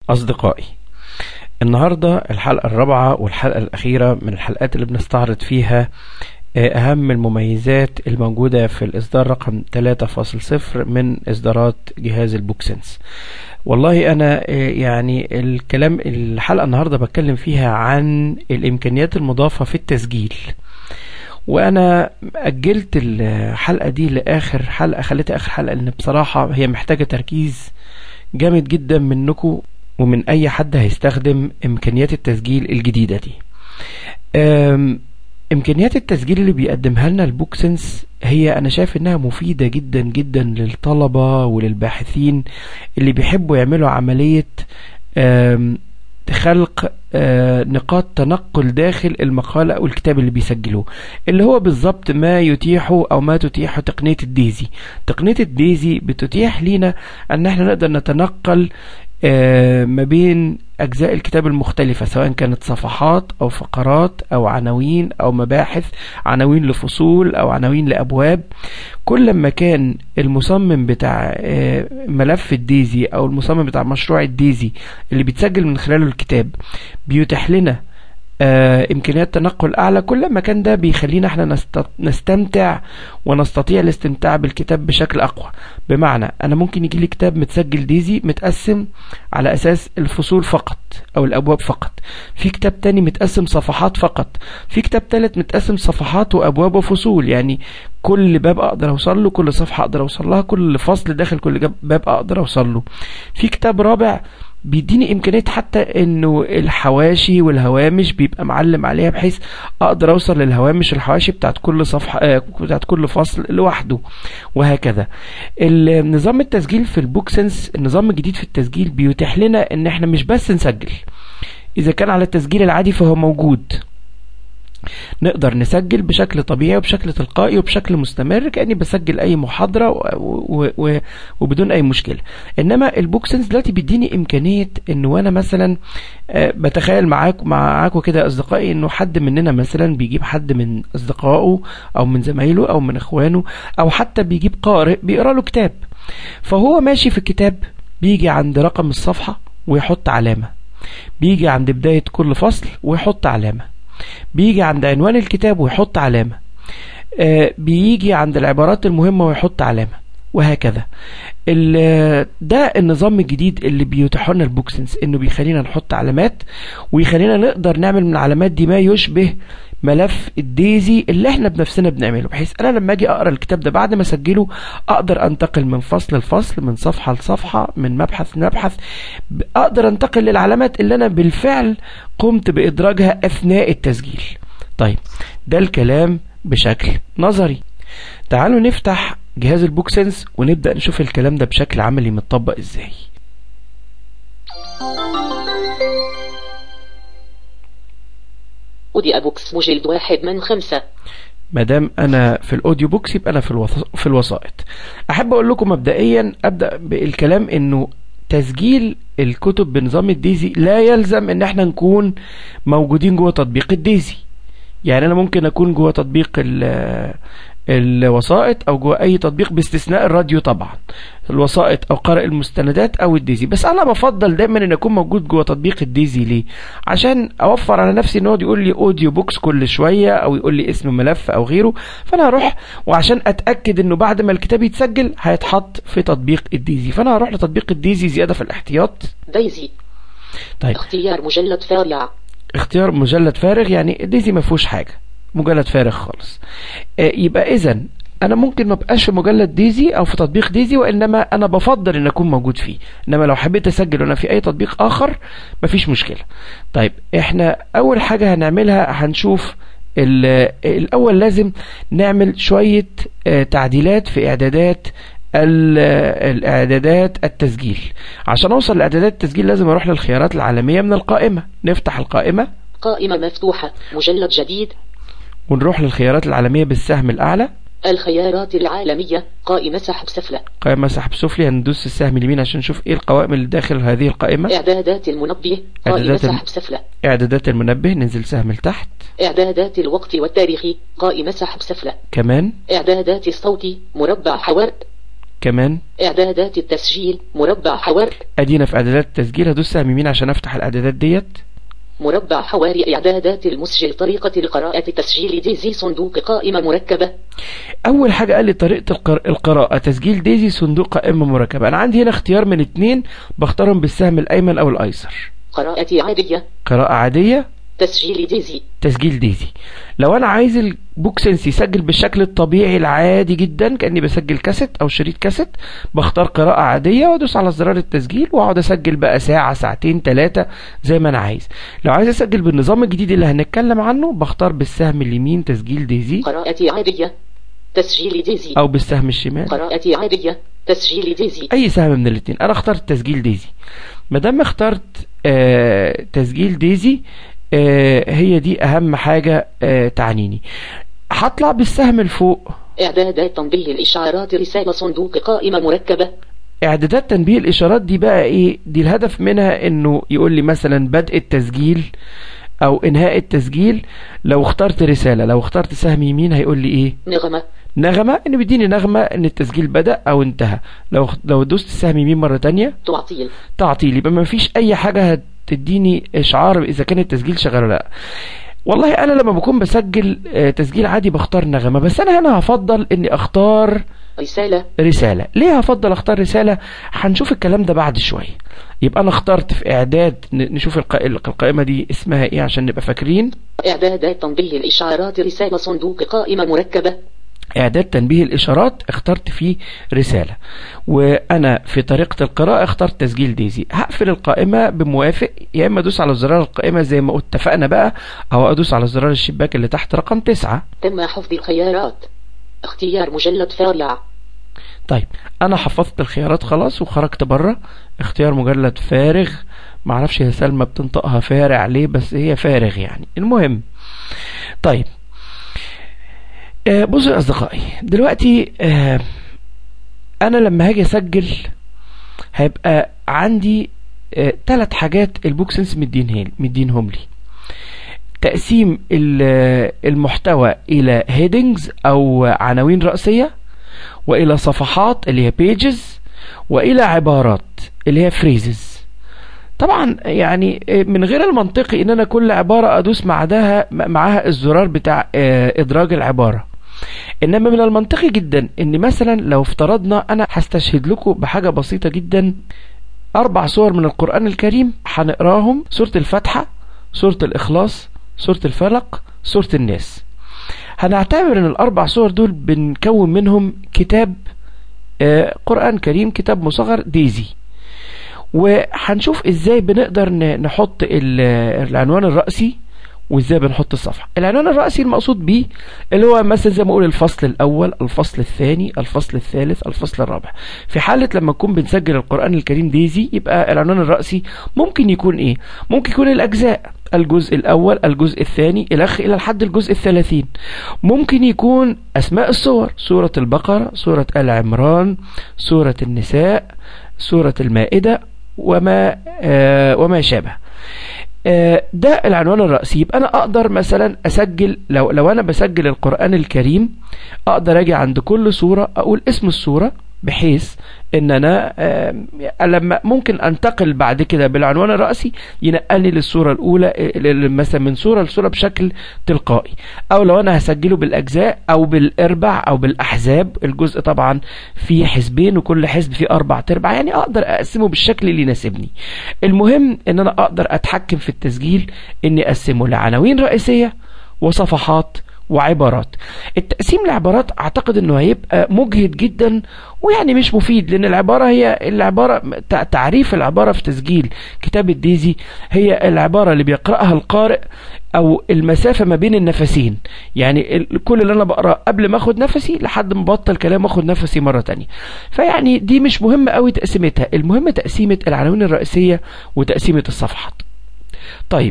أصدقائي النهاردة الحلقة الرابعة والحلقة الأخيرة من الحلقات اللي بنستعرض فيها أهم المميزات الموجودة في الإصدار رقم 3.0 من إصدارات جهاز البوكسنس والله أنا يعني الكلام الحلقة النهاردة بتكلم فيها عن الإمكانيات المضافة في التسجيل وانا اجلت الحلقه دي لاخر حلقه خليتها اخر حلقه لان بصراحه هي محتاجه تركيز جامد جدا منكم ومن اي حد هيستخدم امكانيات التسجيل الجديدة دي امكانيات التسجيل اللي بيقدمها لنا البوكسنس هي انا شايف انها مفيدة جدا جدا للطلبة وللباحثين اللي بيحبوا يعملوا عملية خلق نقاط تنقل داخل المقالة أو الكتاب اللي بيسجلوه اللي هو بالظبط ما يتيحه أو ما تتيحه تقنية الديزي تقنية الديزي بتتيح لنا أن احنا نقدر نتنقل ما بين أجزاء الكتاب المختلفة سواء كانت صفحات أو فقرات أو عناوين أو مباحث عناوين لفصول أو عناوين لأبواب كل ما كان المصمم بتاع ملف الديزي أو المصمم بتاع مشروع الديزي اللي بيتسجل من خلاله الكتاب بيتيح لنا آه امكانيات تنقل اعلى كل ما كان ده بيخلينا احنا نستمتع ونستطيع الاستمتاع بالكتاب بشكل اقوى بمعنى انا ممكن يجي لي كتاب متسجل ديزي متقسم على اساس الفصول فقط او الابواب فقط في كتاب تاني متقسم صفحات فقط في كتاب تالت متقسم صفحات وابواب وفصول يعني كل باب اقدر اوصل له كل صفحه اقدر اوصل لها كل فصل داخل كل باب اقدر اوصل له في كتاب رابع بيديني امكانيه حتى انه الحواشي والهوامش بيبقى معلم عليها بحيث اقدر اوصل للهوامش الحواشي بتاعت كل صفحه آه بتاعت كل فصل لوحده وهكذا النظام التسجيل في البوكسنس النظام الجديد في التسجيل بيتيح لنا ان احنا مش بس نسجل اذا كان على التسجيل العادي فهو موجود نقدر نسجل بشكل طبيعي وبشكل تلقائي وبشكل مستمر كأني بسجل أي محاضرة و و و وبدون أي مشكلة إنما البوكسنس دلوقتي بيديني إمكانية إن وأنا مثلا بتخيل معاكم معاكم كده أصدقائي إنه حد مننا مثلا بيجيب حد من أصدقائه أو من زمايله أو من إخوانه أو حتى بيجيب قارئ بيقرأ له كتاب فهو ماشي في الكتاب بيجي عند رقم الصفحة ويحط علامة بيجي عند بداية كل فصل ويحط علامة بيجي عند عنوان الكتاب ويحط علامة آه بيجي عند العبارات المهمة ويحط علامة وهكذا ده النظام الجديد اللي بيتيح لنا البوكسنس انه بيخلينا نحط علامات ويخلينا نقدر نعمل من العلامات دي ما يشبه ملف الديزي اللي احنا بنفسنا بنعمله بحيث انا لما اجي اقرا الكتاب ده بعد ما اسجله اقدر انتقل من فصل لفصل من صفحه لصفحه من مبحث لمبحث اقدر انتقل للعلامات اللي انا بالفعل قمت بادراجها اثناء التسجيل طيب ده الكلام بشكل نظري تعالوا نفتح جهاز البوكسنس ونبدأ نشوف الكلام ده بشكل عملي متطبق ازاي أوديو بوكس مجلد واحد من خمسة مادام انا في الاوديو بوكس يبقى انا في الوث... في الوسائط احب اقول لكم مبدئيا ابدا بالكلام انه تسجيل الكتب بنظام الديزي لا يلزم ان احنا نكون موجودين جوه تطبيق الديزي يعني انا ممكن اكون جوه تطبيق الوسائط او جوه اي تطبيق باستثناء الراديو طبعا الوسائط او قارئ المستندات او الديزي بس انا بفضل دايما ان اكون موجود جوه تطبيق الديزي ليه عشان اوفر على نفسي ان هو يقول لي اوديو بوكس كل شويه او يقول لي اسم ملف او غيره فانا هروح وعشان اتاكد انه بعد ما الكتاب يتسجل هيتحط في تطبيق الديزي فانا هروح لتطبيق الديزي زياده في الاحتياط دايزي طيب اختيار مجلد فارع اختيار مجلد فارغ يعني الديزي ما فيهوش حاجه مجلد فارغ خالص يبقى اذا انا ممكن ما بقاش في مجلد ديزي او في تطبيق ديزي وانما انا بفضل ان اكون موجود فيه انما لو حبيت اسجل وانا في اي تطبيق اخر مفيش مشكله طيب احنا اول حاجه هنعملها هنشوف الاول لازم نعمل شويه تعديلات في اعدادات الاعدادات التسجيل عشان اوصل لاعدادات التسجيل لازم اروح للخيارات العالميه من القائمه نفتح القائمه قائمة مفتوحة مجلد جديد ونروح للخيارات العالمية بالسهم الأعلى الخيارات العالمية قائمة سحب سفلى قائمة سحب سفلي هندوس السهم اليمين عشان نشوف ايه القوائم اللي داخل هذه القائمة إعدادات المنبه قائمة إعدادات الم- سحب سفلى إعدادات المنبه ننزل سهم لتحت إعدادات الوقت والتاريخ قائمة سحب سفلى كمان إعدادات الصوت مربع حوار كمان إعدادات التسجيل مربع حوار ادينا في اعدادات التسجيل هدوس سهم يمين عشان افتح الاعدادات ديت مربع حواري إعدادات المسجل طريقة القراءة تسجيل ديزي صندوق قائمة مركبة اول حاجه قال لي طريقه القر- القراءه تسجيل ديزي صندوق قائمه مركبه انا عندي هنا اختيار من اتنين بختارهم بالسهم الايمن او الايسر قراءة عادية قراءه عاديه تسجيل ديزي تسجيل ديزي لو انا عايز البوك سنس يسجل بالشكل الطبيعي العادي جدا كاني بسجل كاسيت او شريط كاسيت بختار قراءة عادية وادوس على زرار التسجيل واقعد اسجل بقى ساعة ساعتين ثلاثة زي ما انا عايز لو عايز اسجل بالنظام الجديد اللي هنتكلم عنه بختار بالسهم اليمين تسجيل ديزي قراءة عادية تسجيل ديزي او بالسهم الشمال قراءة عادية تسجيل ديزي اي سهم من الاثنين انا اخترت تسجيل ديزي ما دام اخترت آه تسجيل ديزي آه هي دي اهم حاجة آه تعنيني هطلع بالسهم الفوق إعدادات تنبيه الإشعارات رسالة صندوق قائمة مركبة اعدادات تنبيه الاشارات دي بقى ايه دي الهدف منها انه يقول لي مثلا بدء التسجيل او انهاء التسجيل لو اخترت رسالة لو اخترت سهم يمين هيقول لي ايه نغمة نغمة ان بيديني نغمة ان التسجيل بدأ او انتهى لو لو دوست السهم يمين مرة تانية تعطيل تعطيل يبقى ما فيش اي حاجة هتديني اشعار اذا كان التسجيل شغال ولا لا والله انا لما بكون بسجل آه، تسجيل عادي بختار نغمة بس انا هنا هفضل اني اختار رسالة رسالة ليه هفضل اختار رسالة هنشوف الكلام ده بعد شوية يبقى انا اخترت في اعداد ن- نشوف الق- القائمة دي اسمها ايه عشان نبقى فاكرين إعدادات تنبيه الإشعارات رسالة صندوق قائمة مركبة اعداد تنبيه الاشارات اخترت فيه رسالة وانا في طريقة القراءة اخترت تسجيل ديزي هقفل القائمة بموافق يا اما ادوس على زرار القائمة زي ما اتفقنا بقى او ادوس على زرار الشباك اللي تحت رقم تسعة تم حفظ الخيارات اختيار مجلد فارع طيب انا حفظت الخيارات خلاص وخرجت بره اختيار مجلد فارغ معرفش هي سلمى بتنطقها فارع ليه بس هي فارغ يعني المهم طيب آه بصوا يا اصدقائي دلوقتي آه انا لما هاجي اسجل هيبقى عندي ثلاث حاجات البوك سنس مدينها مدينهم لي تقسيم ال- المحتوى الى هيدنجز او عناوين رئيسيه والى صفحات اللي هي pages والى عبارات اللي هي phrases طبعا يعني من غير المنطقي ان انا كل عبارة ادوس معدها معاها الزرار بتاع آه، ادراج العبارة انما من المنطقي جدا ان مثلا لو افترضنا انا هستشهد لكم بحاجة بسيطة جدا اربع صور من القرآن الكريم هنقراهم سورة الفاتحة سورة الاخلاص سورة الفلق سورة الناس هنعتبر ان الاربع صور دول بنكون منهم كتاب آه، قرآن كريم كتاب مصغر ديزي وهنشوف ازاي بنقدر ن- نحط ال- العنوان الرئيسي وازاي بنحط الصفحة العنوان الرئيسي المقصود بيه اللي هو مثلا زي ما اقول الفصل الاول الفصل الثاني الفصل الثالث الفصل الرابع في حالة لما نكون بنسجل القرآن الكريم ديزي يبقى العنوان الرئيسي ممكن يكون ايه ممكن يكون الاجزاء الجزء الاول الجزء الثاني الى الى لحد الجزء الثلاثين ممكن يكون اسماء السور سورة البقرة سورة ال عمران سورة النساء سورة المائدة وما آه وما شابه آه، ده العنوان الرئيسي يبقى انا اقدر مثلا اسجل لو لو انا بسجل القران الكريم اقدر اجي عند كل سوره اقول اسم السوره بحيث ان انا آه، لما ممكن انتقل بعد كده بالعنوان الرئيسي ينقلني للصوره الاولى آه، ل- مثلا من صوره لصوره بشكل تلقائي او لو انا هسجله بالاجزاء او بالارباع او بالاحزاب الجزء طبعا فيه حزبين وكل حزب فيه اربع تربع يعني اقدر اقسمه بالشكل اللي يناسبني المهم ان انا اقدر اتحكم في التسجيل اني اقسمه لعناوين رئيسيه وصفحات وعبارات التقسيم لعبارات اعتقد انه هيبقى مجهد جدا ويعني مش مفيد لان العبارة هي العبارة تع- تعريف العبارة في تسجيل كتاب الديزي هي العبارة اللي بيقرأها القارئ او المسافة ما بين النفسين يعني ال- كل اللي انا بقرأ قبل ما اخد نفسي لحد ما بطل كلام اخد نفسي مرة تانية فيعني دي مش مهم قوي تقسيمتها المهم تقسيمة العناوين الرئيسية وتقسيمة الصفحات طيب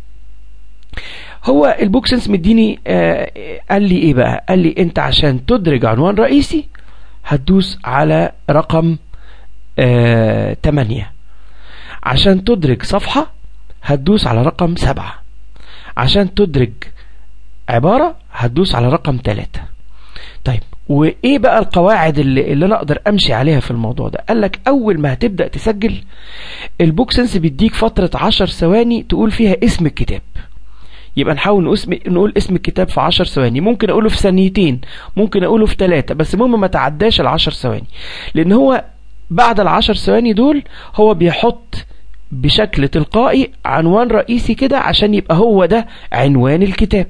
هو البوك سنس مديني آه قال لي ايه بقى قال لي انت عشان تدرج عنوان رئيسي هتدوس على رقم آه 8 عشان تدرج صفحة هتدوس على رقم 7 عشان تدرج عبارة هتدوس على رقم 3 طيب وايه بقى القواعد اللي, اللي انا اقدر امشي عليها في الموضوع ده قال لك اول ما هتبدا تسجل البوك سنس بيديك فتره 10 ثواني تقول فيها اسم الكتاب يبقى نحاول نقول اسم نقول اسم الكتاب في 10 ثواني ممكن اقوله في ثانيتين ممكن اقوله في ثلاثة بس المهم ما تعداش ال 10 ثواني لان هو بعد ال 10 ثواني دول هو بيحط بشكل تلقائي عنوان رئيسي كده عشان يبقى هو ده عنوان الكتاب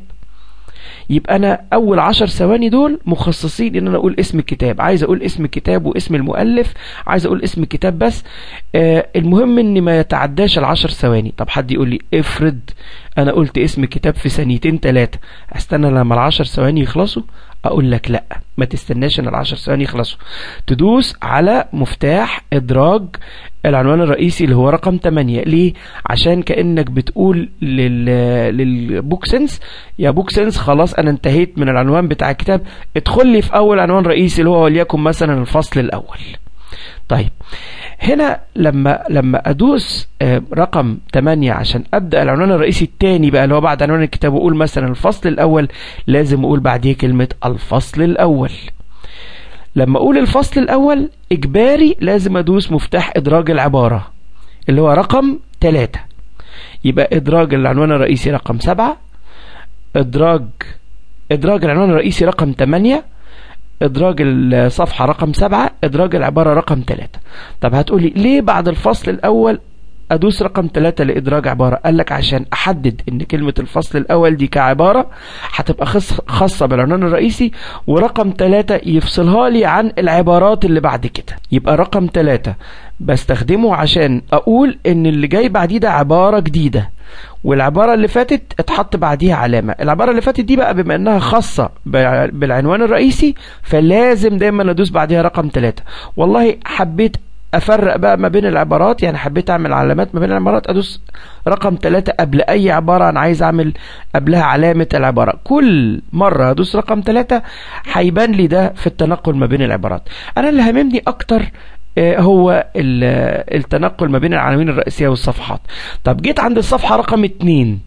يبقى انا اول عشر ثواني دول مخصصين ان انا اقول اسم الكتاب عايز اقول اسم الكتاب واسم المؤلف عايز اقول اسم الكتاب بس آه المهم ان ما يتعداش العشر ثواني طب حد يقول لي افرض انا قلت اسم الكتاب في ثانيتين ثلاثة استنى لما العشر ثواني يخلصوا اقول لك لا ما تستناش ان العشر ثواني يخلصوا تدوس على مفتاح ادراج العنوان الرئيسي اللي هو رقم 8 ليه عشان كانك بتقول لل للبوك سنس يا بوك سنس خلاص انا انتهيت من العنوان بتاع الكتاب ادخل لي في اول عنوان رئيسي اللي هو وليكن مثلا الفصل الاول طيب هنا لما لما ادوس رقم 8 عشان ابدا العنوان الرئيسي الثاني بقى اللي هو بعد عنوان الكتاب واقول مثلا الفصل الاول لازم اقول بعديه كلمه الفصل الاول لما اقول الفصل الاول اجباري لازم ادوس مفتاح ادراج العباره اللي هو رقم 3 يبقى ادراج العنوان الرئيسي رقم 7 ادراج ادراج العنوان الرئيسي رقم 8 ادراج الصفحة رقم سبعة ادراج العبارة رقم ثلاثة طب هتقولي ليه بعد الفصل الاول ادوس رقم ثلاثة لادراج عبارة قال لك عشان احدد ان كلمة الفصل الاول دي كعبارة هتبقى خاصة بالعنوان الرئيسي ورقم ثلاثة يفصلها لي عن العبارات اللي بعد كده يبقى رقم ثلاثة بستخدمه عشان اقول ان اللي جاي بعديه ده عبارة جديدة والعبارة اللي فاتت اتحط بعديها علامة العبارة اللي فاتت دي بقى بما انها خاصة بالعنوان الرئيسي فلازم دايما ادوس بعديها رقم ثلاثة والله حبيت افرق بقى ما بين العبارات يعني حبيت اعمل علامات ما بين العبارات ادوس رقم ثلاثة قبل اي عبارة انا عايز اعمل قبلها علامة العبارة كل مرة ادوس رقم ثلاثة هيبان لي ده في التنقل ما بين العبارات انا اللي هاممني اكتر هو التنقل ما بين العناوين الرئيسية والصفحات طب جيت عند الصفحة رقم اتنين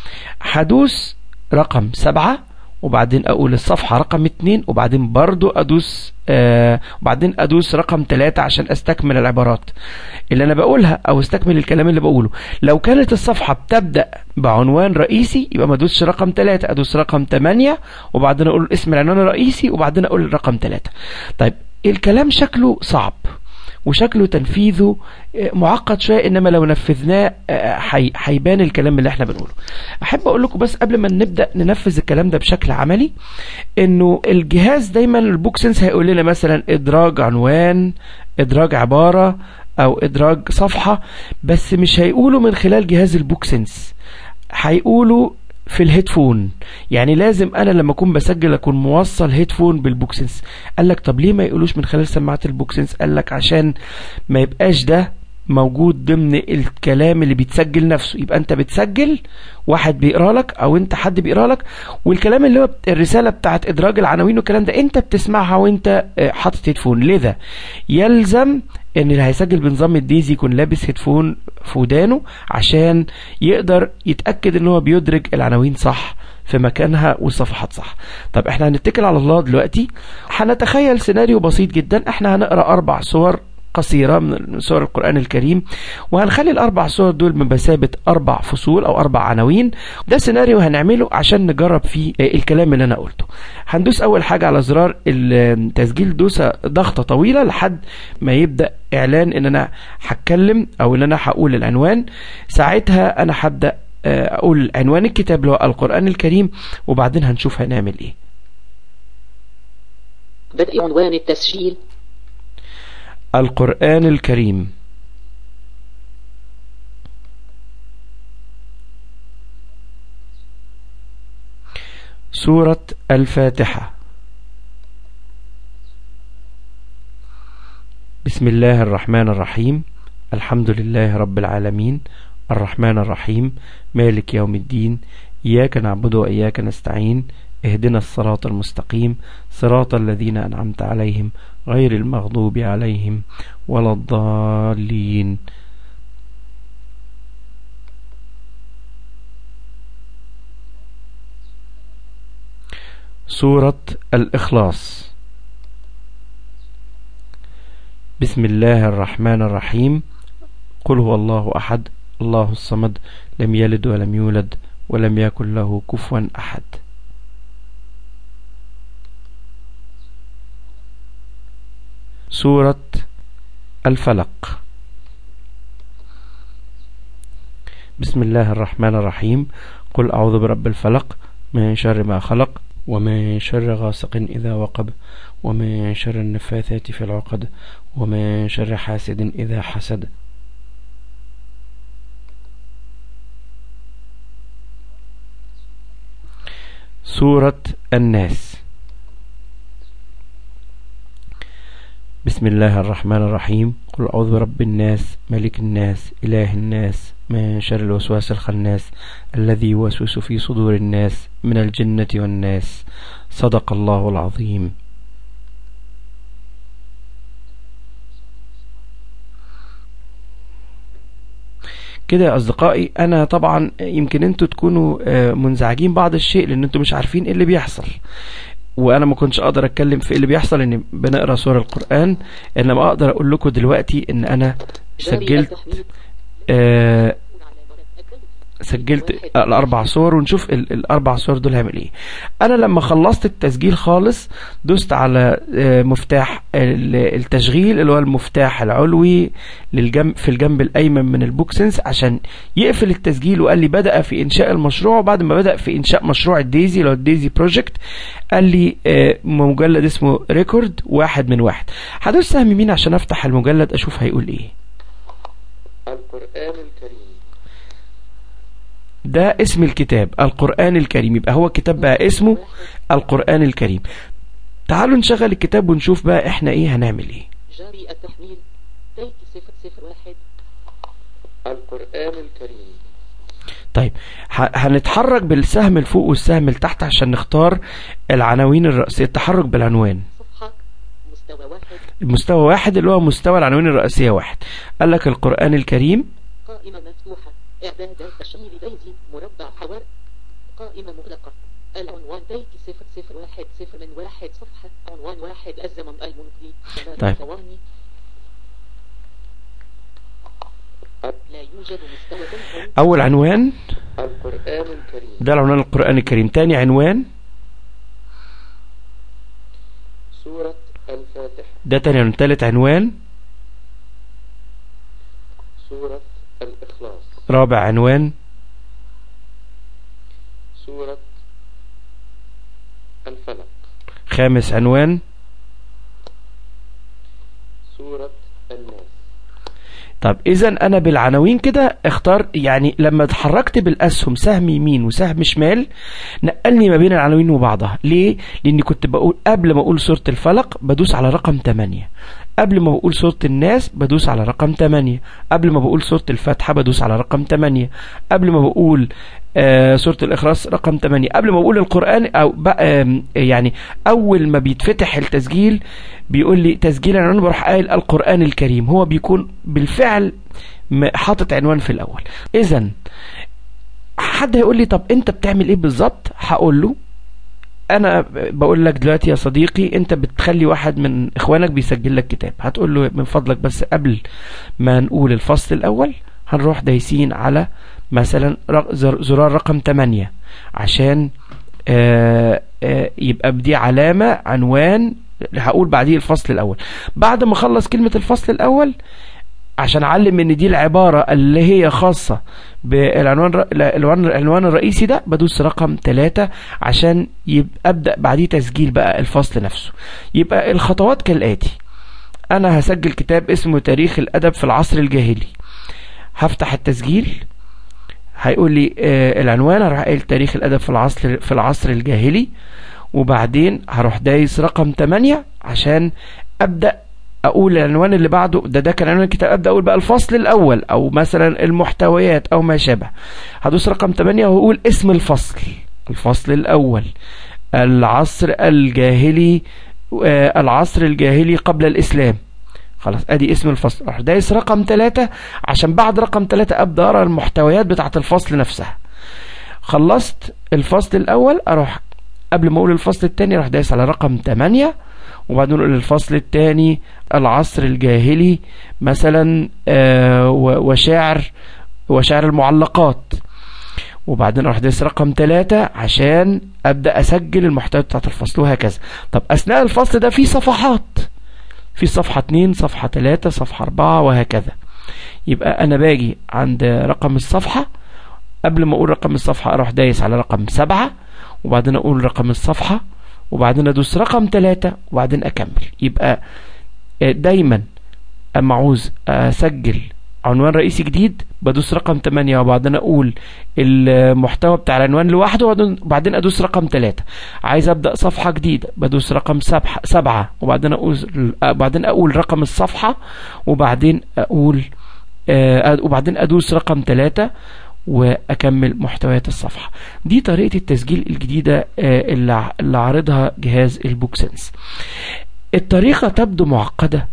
هدوس رقم سبعة وبعدين اقول الصفحة رقم اتنين وبعدين برضو ادوس آه وبعدين ادوس رقم تلاتة عشان استكمل العبارات اللي انا بقولها او استكمل الكلام اللي بقوله لو كانت الصفحة بتبدأ بعنوان رئيسي يبقى ما ادوسش رقم تلاتة ادوس رقم تمانية وبعدين اقول اسم العنوان الرئيسي وبعدين اقول رقم تلاتة طيب الكلام شكله صعب وشكله تنفيذه معقد شويه انما لو نفذناه هيبان الكلام اللي احنا بنقوله احب اقول لكم بس قبل ما نبدا ننفذ الكلام ده بشكل عملي انه الجهاز دايما البوك سنس هيقول لنا مثلا ادراج عنوان ادراج عباره او ادراج صفحه بس مش هيقولوا من خلال جهاز البوك سنس هيقولوا في الهيدفون يعني لازم انا لما اكون بسجل اكون موصل هيدفون بالبوكسنس قال لك طب ليه ما يقولوش من خلال سماعات البوكسنس قال لك عشان ما يبقاش ده موجود ضمن الكلام اللي بيتسجل نفسه يبقى انت بتسجل واحد بيقرا لك او انت حد بيقرا لك والكلام اللي هو الرساله بتاعت ادراج العناوين والكلام ده انت بتسمعها وانت حاطط هيدفون لذا يلزم ان اللي هيسجل بنظام الديزي يكون لابس هيدفون في ودانه عشان يقدر يتاكد ان هو بيدرج العناوين صح في مكانها والصفحات صح طب احنا هنتكل على الله دلوقتي هنتخيل سيناريو بسيط جدا احنا هنقرا اربع صور قصيرة من سور القرآن الكريم وهنخلي الأربع صور دول بمثابة أربع فصول أو أربع عناوين ده سيناريو هنعمله عشان نجرب فيه الكلام اللي أنا قلته هندوس أول حاجة على زرار التسجيل دوسة ضغطة طويلة لحد ما يبدأ إعلان إن أنا هتكلم أو إن أنا هقول العنوان ساعتها أنا هبدأ أقول عنوان الكتاب اللي هو القرآن الكريم وبعدين هنشوف هنعمل إيه بدء عنوان التسجيل القرآن الكريم سورة الفاتحة بسم الله الرحمن الرحيم الحمد لله رب العالمين الرحمن الرحيم مالك يوم الدين إياك نعبد وإياك نستعين اهدنا الصراط المستقيم صراط الذين أنعمت عليهم غير المغضوب عليهم ولا الضالين سورة الإخلاص بسم الله الرحمن الرحيم قل هو الله أحد الله الصمد لم يلد ولم يولد ولم يكن له كفوا أحد سورة الفلق بسم الله الرحمن الرحيم قل أعوذ برب الفلق من شر ما خلق ومن شر غاسق إذا وقب ومن شر النفاثات في العقد ومن شر حاسد إذا حسد سورة الناس بسم الله الرحمن الرحيم قل أعوذ برب الناس ملك الناس إله الناس من شر الوسواس الخناس الذي يوسوس في صدور الناس من الجنة والناس صدق الله العظيم كده يا أصدقائي أنا طبعا يمكن أنتوا تكونوا آه، منزعجين بعض الشيء لأن أنتوا مش عارفين إيه اللي بيحصل وانا ما كنتش اقدر اتكلم في إيه اللي بيحصل ان بنقرا سور القران انما اقدر اقول لكم دلوقتي ان انا سجلت آه سجلت الاربع صور ونشوف ال- الاربع صور دول هيعمل ايه انا لما خلصت التسجيل خالص دوست على آه، مفتاح ال- التشغيل اللي هو المفتاح العلوي للجنب في الجنب الايمن من البوكسنس عشان يقفل التسجيل وقال لي بدا في انشاء المشروع وبعد ما بدا في انشاء مشروع الديزي اللي هو الديزي بروجكت قال لي آه، مجلد اسمه ريكورد واحد من واحد هدوس سهم يمين عشان افتح المجلد اشوف هيقول ايه القرآن الكريم ده اسم الكتاب القرآن الكريم يبقى هو الكتاب بقى اسمه القرآن الكريم تعالوا نشغل الكتاب ونشوف بقى احنا ايه هنعمل ايه جاري التحميل تيك صفر صفر واحد القرآن الكريم طيب ه- هنتحرك بالسهم الفوق والسهم التحت عشان نختار العناوين الرئيسية التحرك بالعنوان صفحة مستوى واحد المستوى واحد اللي هو مستوى العناوين الرئيسية واحد قال لك القرآن الكريم قائمة مفتوحة إعدادات تشغيل دايزي مربع حوار قائمة مغلقة العنوان تيك صفر صفر واحد صفر من واحد صفحة عنوان واحد الزمن المنقذي ثلاث طيب. ثواني لا يوجد مستوى تنقل أول عنوان القرآن الكريم ده العنوان القرآن الكريم تاني عنوان سورة الفاتحة ده تاني عنوان تالت عنوان سورة الإخلاص رابع عنوان سورة الفلق خامس عنوان سورة الناس طب اذا انا بالعناوين كده اختار يعني لما اتحركت بالاسهم سهم يمين وسهم شمال نقلني ما بين العناوين وبعضها ليه لاني كنت بقول قبل ما اقول سوره الفلق بدوس على رقم 8 قبل ما بقول سوره الناس بدوس على رقم 8 قبل ما بقول سوره الفاتحه بدوس على رقم 8 قبل ما بقول آه سوره الاخلاص رقم 8 قبل ما بقول القران او بقى آم، يعني اول ما بيتفتح التسجيل بيقول لي تسجيل انا بروح قايل القران الكريم هو بيكون بالفعل م- حاطط عنوان في الاول اذا حد هيقول لي طب انت بتعمل ايه بالظبط هقول له انا بقول لك دلوقتي يا صديقي انت بتخلي واحد من اخوانك بيسجل لك كتاب هتقول له من فضلك بس قبل ما نقول الفصل الاول هنروح دايسين على مثلا رق- زر- زرار رقم 8 عشان آه آه يبقى بدي علامة عنوان هقول بعديه الفصل الاول بعد ما اخلص كلمة الفصل الاول عشان اعلم ان دي العبارة اللي هي خاصة بالعنوان الر- العنوان العنوان الرئيسي ده بدوس رقم 3 عشان يبقى ابدا بعديه تسجيل بقى الفصل نفسه يبقى الخطوات كالاتي انا هسجل كتاب اسمه تاريخ الادب في العصر الجاهلي هفتح التسجيل هيقول لي آه العنوان هروح قايل تاريخ الادب في العصر في العصر الجاهلي وبعدين هروح دايس رقم 8 عشان ابدا اقول العنوان اللي بعده ده ده كان عنوان الكتاب ابدا اقول بقى الفصل الاول او مثلا المحتويات او ما شابه هدوس رقم 8 واقول اسم الفصل الفصل الاول العصر الجاهلي آه، العصر الجاهلي قبل الاسلام خلاص ادي اسم الفصل اروح دايس رقم 3 عشان بعد رقم 3 ابدا اقرا المحتويات بتاعه الفصل نفسها خلصت الفصل الاول اروح قبل ما اقول الفصل الثاني اروح دايس على رقم 8 وبعدين نقول الفصل الثاني العصر الجاهلي مثلا آه، و- وشعر وشعر المعلقات وبعدين اروح دايس رقم ثلاثة عشان ابدا اسجل المحتوى بتاعت الفصل وهكذا طب اثناء الفصل ده في صفحات في صفحة اتنين صفحة تلاتة صفحة اربعة وهكذا يبقى انا باجي عند رقم الصفحة قبل ما اقول رقم الصفحة اروح دايس على رقم سبعة وبعدين اقول رقم الصفحة وبعدين ادوس رقم ثلاثة وبعدين اكمل يبقى آه، دايما اما عاوز اسجل عنوان رئيسي جديد بدوس رقم 8 وبعدين اقول المحتوى بتاع العنوان لوحده وبعدين- وبعدين ادوس رقم 3 عايز ابدا صفحه جديده بدوس رقم 7 وبعدين اقول بعدين اقول رقم الصفحه وبعدين اقول آه، وبعدين ادوس رقم 3 واكمل محتويات الصفحه دي طريقه التسجيل الجديده آه، اللي ع- اللي عارضها جهاز البوكسنس الطريقه تبدو معقده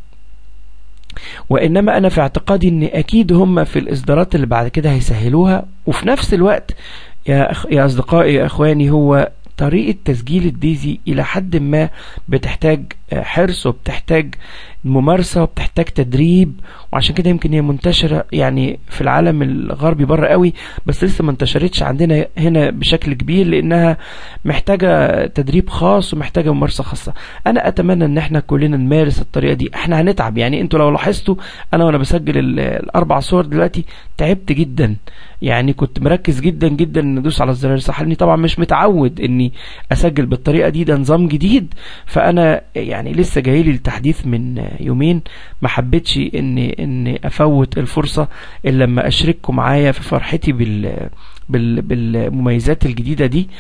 وانما انا في اعتقادي ان اكيد هم في الاصدارات اللي بعد كده هيسهلوها وفي نفس الوقت يا أخ... يا اصدقائي يا اخواني هو طريقة تسجيل الديزي إلى حد ما بتحتاج آه، حرص وبتحتاج ممارسة وبتحتاج تدريب وعشان كده يمكن هي منتشرة يعني في العالم الغربي بره قوي بس لسه ما انتشرتش عندنا هنا بشكل كبير لأنها محتاجة تدريب خاص ومحتاجة ممارسة خاصة أنا أتمنى إن احنا كلنا نمارس الطريقة دي احنا هنتعب يعني انتوا لو لاحظتوا أنا وأنا بسجل ال- الأربع صور دلوقتي تعبت جدا يعني كنت مركز جدا جدا ان ادوس على الزرار الصح لاني طبعا مش متعود اني اسجل بالطريقه دي ده نظام جديد فانا يعني لسه جاي لي التحديث من يومين ما حبيتش اني اني افوت الفرصه الا لما اشرككم معايا في فرحتي بال بال بالمميزات الجديده دي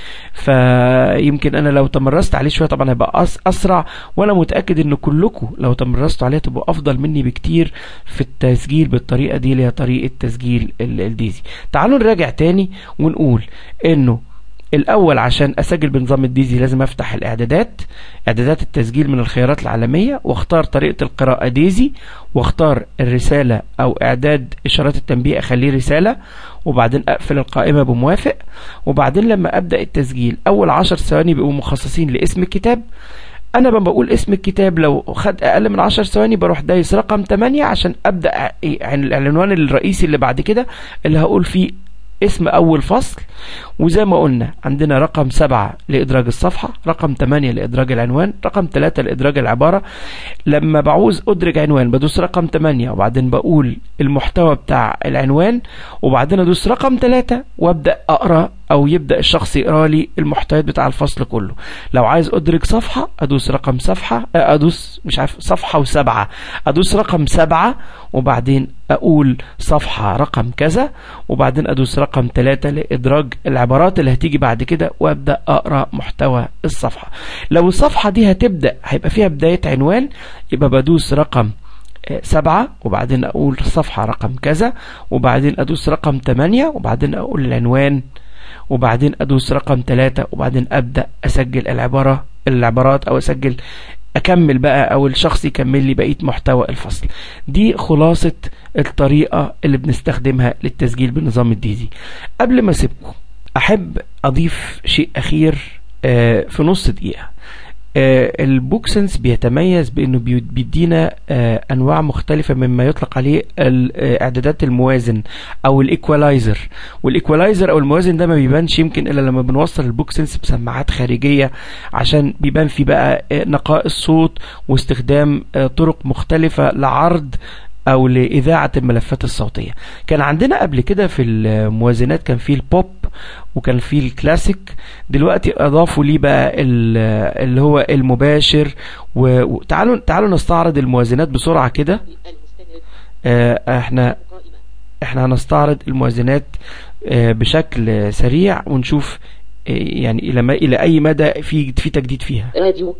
فيمكن انا لو تمرست عليه شويه طبعا هيبقى أس اسرع وانا متاكد ان كلكم لو تمرستوا عليه تبقوا افضل مني بكتير في التسجيل بالطريقه دي اللي هي طريقه تسجيل ال- الديزي تعالوا نراجع تاني ونقول انه الاول عشان اسجل بنظام الديزي لازم افتح الاعدادات اعدادات التسجيل من الخيارات العالميه واختار طريقه القراءه ديزي واختار الرساله او اعداد اشارات التنبيه اخليه رساله وبعدين اقفل القائمه بموافق وبعدين لما ابدا التسجيل اول عشر ثواني بيبقوا مخصصين لاسم الكتاب انا لما بقول اسم الكتاب لو خد اقل من 10 ثواني بروح دايس رقم 8 عشان ابدا ع- عن العنوان الرئيسي اللي بعد كده اللي هقول فيه اسم اول فصل وزي ما قلنا عندنا رقم سبعة لإدراج الصفحة رقم تمانية لإدراج العنوان رقم تلاتة لإدراج العبارة لما بعوز أدرج عنوان بدوس رقم تمانية وبعدين بقول المحتوى بتاع العنوان وبعدين أدوس رقم تلاتة وأبدأ أقرأ أو يبدأ الشخص يقرأ لي المحتويات بتاع الفصل كله لو عايز أدرج صفحة أدوس رقم صفحة آه، أدوس مش عارف صفحة وسبعة أدوس رقم سبعة وبعدين أقول صفحة رقم كذا وبعدين أدوس رقم ثلاثة لإدراج العبارات اللي هتيجي بعد كده وأبدأ أقرأ محتوى الصفحة لو الصفحة دي هتبدأ هيبقى فيها بداية عنوان يبقى بدوس رقم آه، سبعة وبعدين أقول صفحة رقم كذا وبعدين أدوس رقم تمانية وبعدين أقول العنوان وبعدين أدوس رقم ثلاثة وبعدين أبدأ أسجل العبارة العبارات أو أسجل أكمل بقى أو الشخص يكمل لي بقية محتوى الفصل دي خلاصة الطريقة اللي بنستخدمها للتسجيل بنظام الديزي قبل ما أسيبكم أحب أضيف شيء أخير آه، في نص دقيقة آه، البوكسنس بيتميز بانه بي- بيدينا آه، انواع مختلفه مما يطلق عليه الاعدادات الموازن او الايكوالايزر والايكوالايزر او الموازن ده ما بيبانش يمكن الا لما بنوصل البوكسنس بسماعات خارجيه عشان بيبان في بقى آه، نقاء الصوت واستخدام آه، طرق مختلفه لعرض او لاذاعه الملفات الصوتيه كان عندنا قبل كده في الموازنات كان في البوب وكان في الكلاسيك دلوقتي اضافوا ليه بقى ال- اللي هو المباشر و- وتعالوا تعالوا نستعرض الموازنات بسرعه كده المستند آه، احنا قائمة احنا هنستعرض الموازنات آه، بشكل سريع ونشوف آه، يعني الى ما الى اي مدى في في تجديد فيها راديو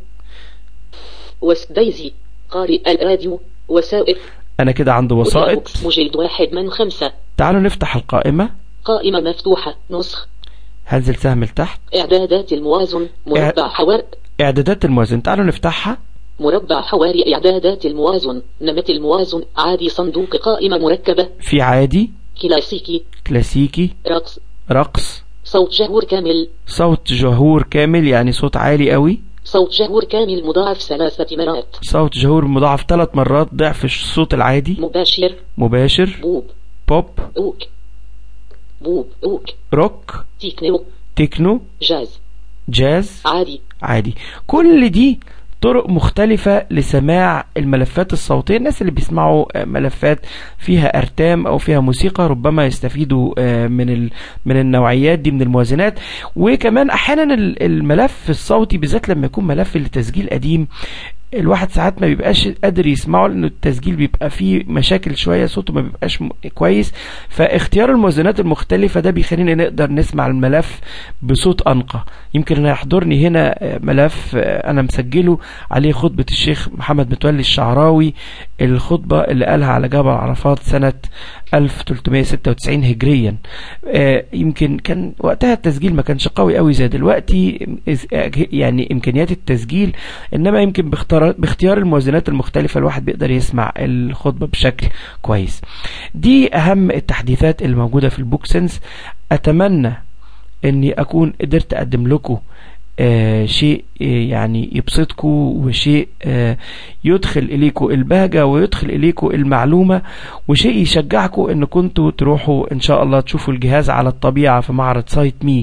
وسدايزي قارئ الراديو وسائل انا كده عندي وسائط مجلد واحد من خمسة تعالوا نفتح القائمة قائمة مفتوحة نسخ هنزل سهم لتحت إعدادات الموازن مربع حوار اعدادات الموازن تعالوا نفتحها مربع حواري إعدادات الموازن نمط الموازن عادي صندوق قائمة مركبة في عادي كلاسيكي كلاسيكي رقص رقص صوت جهور كامل صوت جهور كامل يعني صوت عالي قوي صوت جهور كامل مضاعف ثلاثة مرات صوت جهور مضاعف ثلاث مرات ضعف الصوت العادي مباشر مباشر بوب بوب أوك بوب أوك روك تكنو تكنو جاز جاز عادي عادي كل دي طرق مختلفة لسماع الملفات الصوتية الناس اللي بيسمعوا آه، ملفات فيها أرتام أو فيها موسيقى ربما يستفيدوا آه، من ال- من النوعيات دي من الموازنات وكمان أحيانا ال- الملف الصوتي بالذات لما يكون ملف لتسجيل قديم الواحد ساعات ما بيبقاش قادر يسمعه لأنه التسجيل بيبقى فيه مشاكل شوية صوته ما بيبقاش م- كويس فاختيار الموازنات المختلفة ده بيخلينا نقدر نسمع الملف بصوت أنقى يمكن أنا يحضرني هنا آه، ملف آه، أنا مسجله عليه خطبة الشيخ محمد متولي الشعراوي الخطبة اللي قالها على جبل عرفات سنة 1396 هجريا آه، يمكن كان وقتها التسجيل ما كانش قوي قوي زي دلوقتي إز- يعني إمكانيات التسجيل إنما يمكن باختيار باختيار الموازنات المختلفة الواحد بيقدر يسمع الخطبة بشكل كويس دي أهم التحديثات اللي موجودة في البوك سنس أتمنى اني اكون قدرت اقدم لكم آه شيء آه يعني يبسطكم وشيء آه يدخل اليكم البهجة ويدخل اليكم المعلومة وشيء يشجعكم ان كنتوا تروحوا ان شاء الله تشوفوا الجهاز على الطبيعة في معرض سايت مي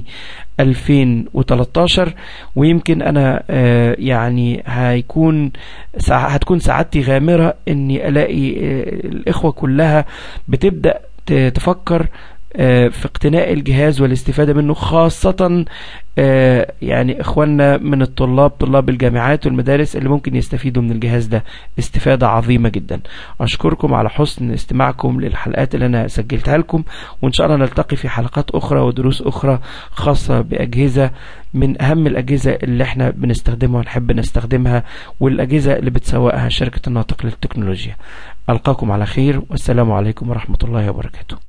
2013 ويمكن انا آه يعني هيكون سع- هتكون سعادتي غامرة اني الاقي آه الاخوة كلها بتبدأ ت- تفكر آه، في اقتناء الجهاز والاستفادة منه خاصة آه، يعني اخواننا من الطلاب طلاب الجامعات والمدارس اللي ممكن يستفيدوا من الجهاز ده استفادة عظيمة جدا اشكركم على حسن استماعكم للحلقات اللي انا سجلتها لكم وان شاء الله نلتقي في حلقات اخرى ودروس اخرى خاصة باجهزة من اهم الاجهزة اللي احنا بنستخدمها ونحب نستخدمها والاجهزة اللي بتسوقها شركة الناطق للتكنولوجيا القاكم على خير والسلام عليكم ورحمة الله وبركاته